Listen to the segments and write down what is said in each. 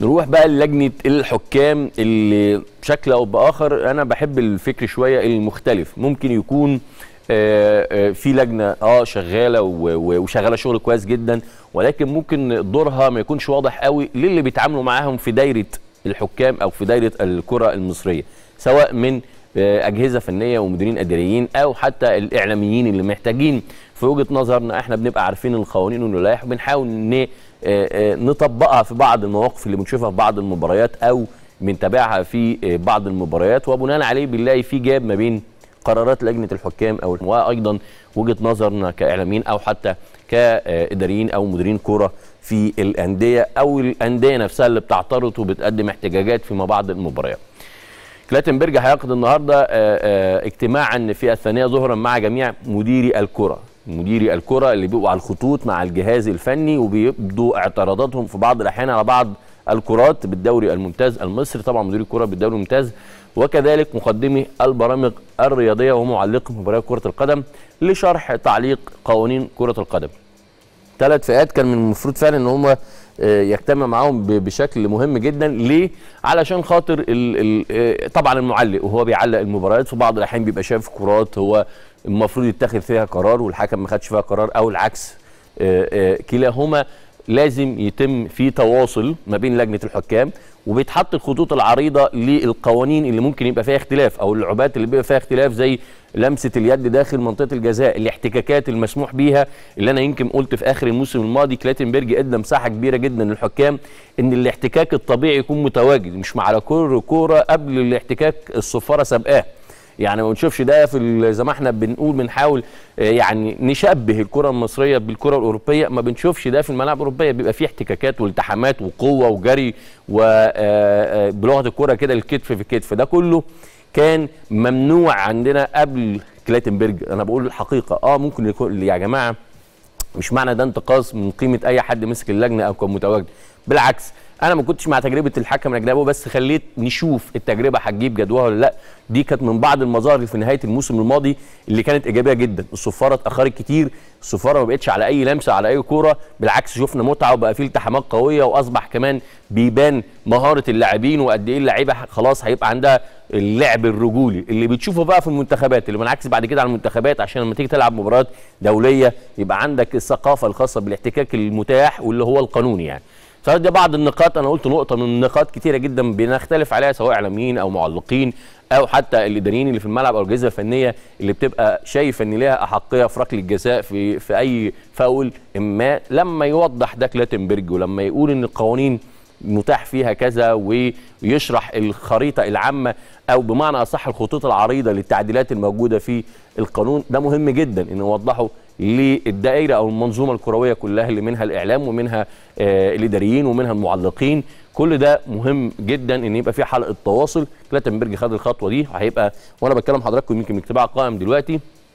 نروح بقى للجنه الحكام اللي بشكل او باخر انا بحب الفكر شويه المختلف ممكن يكون آه، آه، في لجنه اه شغاله و- و- وشغاله شغل كويس جدا ولكن ممكن دورها ما يكونش واضح قوي للي بيتعاملوا معاهم في دايره الحكام او في دايره الكره المصريه سواء من آه، اجهزه فنيه ومديرين اداريين او حتى الاعلاميين اللي محتاجين في وجهه نظرنا احنا بنبقى عارفين القوانين واللوائح وبنحاول ن آه، آه، نطبقها في بعض المواقف اللي بنشوفها في بعض المباريات او بنتابعها في آه، بعض المباريات وبناء عليه بنلاقي في جاب ما بين قرارات لجنه الحكام او وايضا وجهه نظرنا كاعلاميين او حتى كاداريين او مديرين كوره في الانديه او الانديه نفسها اللي بتعترض وبتقدم احتجاجات فيما بعد المباريات. كلاتنبرج هيعقد النهارده آه، آه، اجتماعا في الثانيه ظهرا مع جميع مديري الكره مديري الكره اللي بيبقوا على الخطوط مع الجهاز الفني وبيبدوا اعتراضاتهم في بعض الاحيان على بعض الكرات بالدوري الممتاز المصري طبعا مدير الكره بالدوري الممتاز وكذلك مقدمي البرامج الرياضيه ومعلقي مباريات كره القدم لشرح تعليق قوانين كره القدم ثلاث فئات كان من المفروض فعلا ان هم آه، يجتمع معاهم ب- بشكل مهم جدا ليه علشان خاطر ال ال آه، طبعا المعلق وهو بيعلق المباريات في بعض الاحيان بيبقى شايف كرات هو المفروض يتخذ فيها قرار والحكم ما خدش فيها قرار او العكس آه، آه، كلاهما لازم يتم في تواصل ما بين لجنه الحكام وبيتحط الخطوط العريضه للقوانين اللي ممكن يبقى فيها اختلاف او اللعبات اللي بيبقى فيها اختلاف زي لمسه اليد داخل منطقه الجزاء الاحتكاكات المسموح بيها اللي انا يمكن قلت في اخر الموسم الماضي كلاتنبرج ادى مساحه كبيره جدا للحكام ان الاحتكاك الطبيعي يكون متواجد مش مع كل كوره قبل الاحتكاك الصفاره سابقاه يعني ما بنشوفش ده في ال- زي ما احنا بنقول بنحاول آه، يعني نشبه الكره المصريه بالكره الاوروبيه ما بنشوفش ده في الملاعب الاوروبيه بيبقى فيه احتكاكات والتحامات وقوه وجري وبلغه الكره كده الكتف في الكتف ده كله كان ممنوع عندنا قبل كلاتنبرج انا بقول الحقيقه اه ممكن يكون يا جماعه مش معنى ده انتقاص من قيمه اي حد مسك اللجنه او كان متواجد بالعكس انا ما كنتش مع تجربه الحكم الاجنبي بس خليت نشوف التجربه هتجيب جدواها ولا لا دي كانت من بعض المظاهر اللي في نهايه الموسم الماضي اللي كانت ايجابيه جدا الصفاره اتاخرت كتير الصفاره ما بقتش على اي لمسه على اي كوره بالعكس شفنا متعه وبقى فيه التحامات قويه واصبح كمان بيبان مهاره اللاعبين وقد ايه اللعيبه خلاص هيبقى عندها اللعب الرجولي اللي بتشوفه بقى في المنتخبات اللي بنعكس بعد كده على المنتخبات عشان لما تيجي تلعب مباريات دوليه يبقى عندك الثقافه الخاصه بالاحتكاك المتاح واللي هو القانوني يعني فدي بعض النقاط انا قلت نقطه من نقاط كتيره جدا بنختلف عليها سواء اعلاميين او معلقين او حتى الاداريين اللي في الملعب او الاجهزه الفنيه اللي بتبقى شايفه ان ليها احقيه في ركله الجزاء في في اي فاول ما لما يوضح ده كلاتنبرج ولما يقول ان القوانين متاح فيها كذا ويشرح الخريطه العامه او بمعنى اصح الخطوط العريضه للتعديلات الموجوده في القانون ده مهم جدا ان نوضحه للدائره او المنظومه الكرويه كلها اللي منها الاعلام ومنها آه الاداريين ومنها المعلقين كل ده مهم جدا ان يبقى في حلقه تواصل كلاتنبرج خد الخطوه دي وهيبقى وانا بتكلم حضراتكم يمكن الاجتماع قائم دلوقتي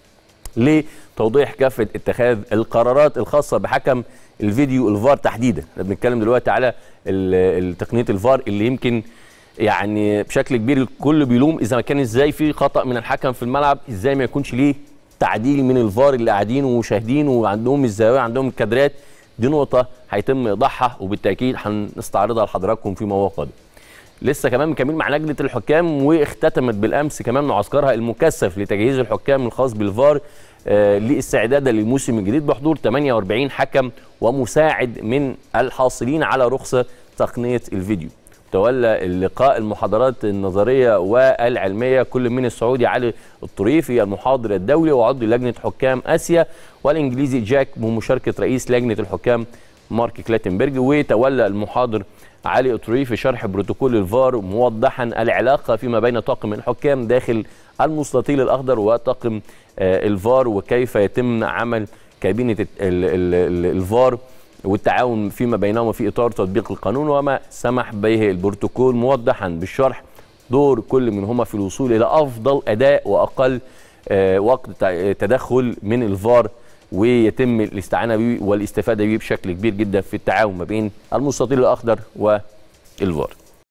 لتوضيح كافه اتخاذ القرارات الخاصه بحكم الفيديو الفار تحديدا احنا بنتكلم دلوقتي على ال- ال- تقنيه الفار اللي يمكن يعني بشكل كبير الكل بيلوم اذا ما كان ازاي في خطا من الحكم في الملعب ازاي ما يكونش ليه تعديل من الفار اللي قاعدين ومشاهدين وعندهم الزاويه عندهم الكادرات دي نقطه هيتم ايضاحها وبالتاكيد هنستعرضها لحضراتكم في مواقع قادمه لسه كمان مكملين مع لجنه الحكام واختتمت بالامس كمان معسكرها المكثف لتجهيز الحكام الخاص بالفار آه لاستعدادا للموسم الجديد بحضور 48 حكم ومساعد من الحاصلين على رخصه تقنيه الفيديو تولى اللقاء المحاضرات النظريه والعلميه كل من السعودي علي الطريفي المحاضر الدولي وعضو لجنه حكام اسيا والانجليزي جاك بمشاركه رئيس لجنه الحكام مارك كلاتنبرج وتولى المحاضر علي اطريفي شرح بروتوكول الفار موضحا العلاقه فيما بين طاقم الحكام داخل المستطيل الاخضر وطاقم آه، الفار وكيف يتم عمل كابينه ال- ال- ال- الفار والتعاون فيما بينهما في اطار تطبيق القانون وما سمح به البروتوكول موضحا بالشرح دور كل منهما في الوصول الى افضل اداء واقل آه، وقت تع- تدخل من الفار ويتم الاستعانه به والاستفاده به بشكل كبير جدا في التعاون ما بين المستطيل الاخضر والفار